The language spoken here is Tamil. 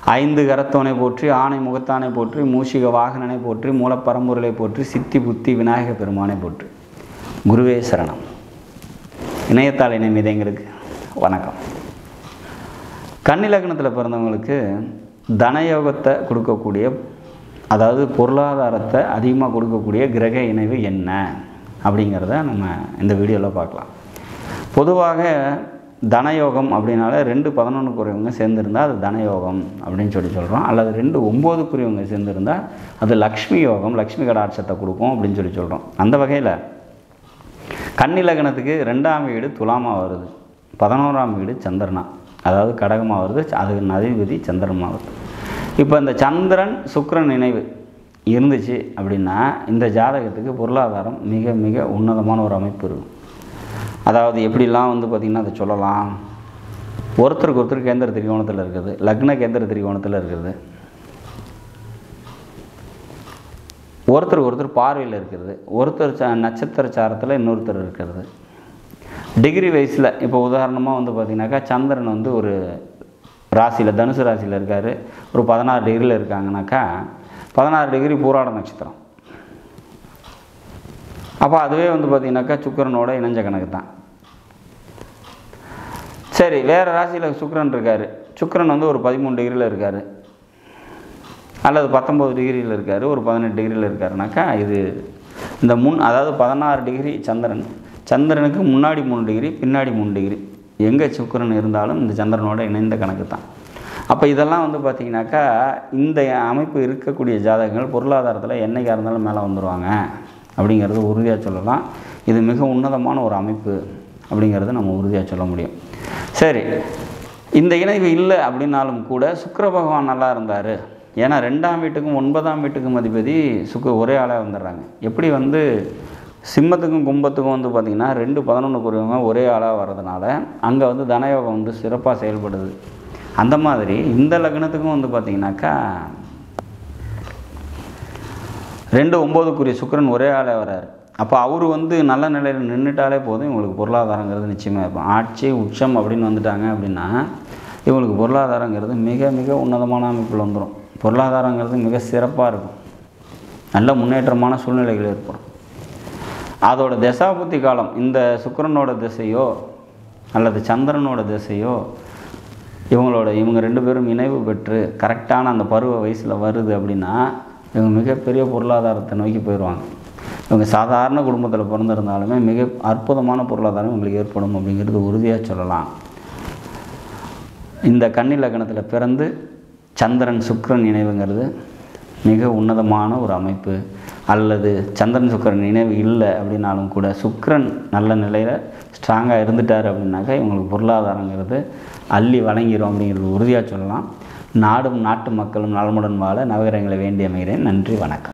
ஐந்து கரத்தோனை போற்றி ஆணை முகத்தானை போற்றி மூஷிக வாகனனை போற்றி மூலப்பரம்பொருளை போற்றி சித்தி புத்தி விநாயக பெருமானை போற்றி குருவே சரணம் இணையத்தாள் இணை மீதங்களுக்கு வணக்கம் கன்னிலக்னத்தில் பிறந்தவங்களுக்கு தனயோகத்தை கொடுக்கக்கூடிய அதாவது பொருளாதாரத்தை அதிகமாக கொடுக்கக்கூடிய கிரக இணைவு என்ன அப்படிங்கிறத நம்ம இந்த வீடியோவில் பார்க்கலாம் பொதுவாக தனயோகம் அப்படின்னால ரெண்டு பதினொன்றுக்குரியவங்க சேர்ந்துருந்தால் அது தனயோகம் அப்படின்னு சொல்லி சொல்கிறோம் அல்லது ரெண்டு ஒம்போதுக்குரியவங்க சேர்ந்துருந்தால் அது லக்ஷ்மி யோகம் லக்ஷ்மி கடாட்சத்தை கொடுக்கும் அப்படின்னு சொல்லி சொல்கிறோம் அந்த வகையில் கன்னிலகனத்துக்கு ரெண்டாம் வீடு துலாமாக வருது பதினோராம் வீடு சந்திரனா அதாவது கடகமாக வருது அது அதிபதி சந்திரமாக வருது இப்போ இந்த சந்திரன் சுக்கிரன் நினைவு இருந்துச்சு அப்படின்னா இந்த ஜாதகத்துக்கு பொருளாதாரம் மிக மிக உன்னதமான ஒரு அமைப்பு இருக்கும் அதாவது எப்படிலாம் வந்து பார்த்திங்கன்னா அதை சொல்லலாம் ஒருத்தருக்கு ஒருத்தர் கேந்திர திரிகோணத்தில் இருக்குது லக்ன கேந்திர திரிகோணத்தில் இருக்குது ஒருத்தருக்கு ஒருத்தர் பார்வையில் இருக்கிறது ஒருத்தர் ச நட்சத்திர சாரத்தில் இன்னொருத்தர் இருக்கிறது டிகிரி வயசில் இப்போ உதாரணமாக வந்து பார்த்திங்கனாக்கா சந்திரன் வந்து ஒரு ராசியில் தனுசு ராசியில் இருக்கார் ஒரு பதினாறு டிகிரியில் இருக்காங்கனாக்கா பதினாறு டிகிரி பூராட நட்சத்திரம் அப்போ அதுவே வந்து பார்த்திங்கனாக்கா சுக்கரனோட இணைஞ்ச கணக்கு தான் சரி வேறு ராசியில் சுக்கரன் இருக்கார் சுக்கரன் வந்து ஒரு பதிமூணு டிகிரியில் இருக்கார் அல்லது பத்தொம்பது டிகிரியில் இருக்கார் ஒரு பதினெட்டு டிகிரியில் இருக்காருனாக்கா இது இந்த முன் அதாவது பதினாறு டிகிரி சந்திரன் சந்திரனுக்கு முன்னாடி மூணு டிகிரி பின்னாடி மூணு டிகிரி எங்கே சுக்கரன் இருந்தாலும் இந்த சந்திரனோட இணைந்த கணக்கு தான் அப்போ இதெல்லாம் வந்து பார்த்திங்கனாக்கா இந்த அமைப்பு இருக்கக்கூடிய ஜாதகங்கள் பொருளாதாரத்தில் என்னைக்காக இருந்தாலும் மேலே வந்துடுவாங்க அப்படிங்கிறது உறுதியாக சொல்லலாம் இது மிக உன்னதமான ஒரு அமைப்பு அப்படிங்கிறத நம்ம உறுதியாக சொல்ல முடியும் சரி இந்த இணைவு இல்லை அப்படின்னாலும் கூட சுக்கிர பகவான் நல்லா இருந்தார் ஏன்னா ரெண்டாம் வீட்டுக்கும் ஒன்பதாம் வீட்டுக்கும் அதிபதி சுக்கு ஒரே ஆளாக வந்துடுறாங்க எப்படி வந்து சிம்மத்துக்கும் கும்பத்துக்கும் வந்து பார்த்திங்கன்னா ரெண்டு பதினொன்றுக்குரியவங்க ஒரே ஆளாக வர்றதுனால அங்கே வந்து தனயோகம் வந்து சிறப்பாக செயல்படுது அந்த மாதிரி இந்த லக்னத்துக்கும் வந்து பார்த்திங்கனாக்கா ரெண்டு ஒம்போதுக்குரிய சுக்கிரன் ஒரே ஆளே வராரு அப்போ அவர் வந்து நல்ல நிலையில் நின்றுட்டாலே போதும் இவங்களுக்கு பொருளாதாரங்கிறது நிச்சயமாக இருக்கும் ஆட்சி உச்சம் அப்படின்னு வந்துட்டாங்க அப்படின்னா இவங்களுக்கு பொருளாதாரங்கிறது மிக மிக உன்னதமான அமைப்பில் வந்துடும் பொருளாதாரங்கிறது மிக சிறப்பாக இருக்கும் நல்ல முன்னேற்றமான சூழ்நிலைகள் ஏற்படும் அதோட தசாபுத்தி காலம் இந்த சுக்கிரனோட திசையோ அல்லது சந்திரனோட திசையோ இவங்களோட இவங்க ரெண்டு பேரும் இணைவு பெற்று கரெக்டான அந்த பருவ வயசில் வருது அப்படின்னா இவங்க மிகப்பெரிய பொருளாதாரத்தை நோக்கி போயிடுவாங்க இவங்க சாதாரண குடும்பத்தில் பிறந்திருந்தாலுமே மிக அற்புதமான பொருளாதாரம் இவங்களுக்கு ஏற்படும் அப்படிங்கிறது உறுதியாக சொல்லலாம் இந்த கன்னி லக்னத்தில் பிறந்து சந்திரன் சுக்கிரன் இணைவுங்கிறது மிக உன்னதமான ஒரு அமைப்பு அல்லது சந்திரன் சுக்கிரன் நினைவு இல்லை அப்படின்னாலும் கூட சுக்கிரன் நல்ல நிலையில் ஸ்ட்ராங்காக இருந்துட்டார் அப்படின்னாக்கா இவங்களுக்கு பொருளாதாரங்கிறது அள்ளி வழங்கிடும் அப்படிங்கிறது உறுதியாக சொல்லலாம் நாடும் நாட்டு மக்களும் நலமுடன் வாழ நவகிரகங்களை வேண்டி அமைகிறேன் நன்றி வணக்கம்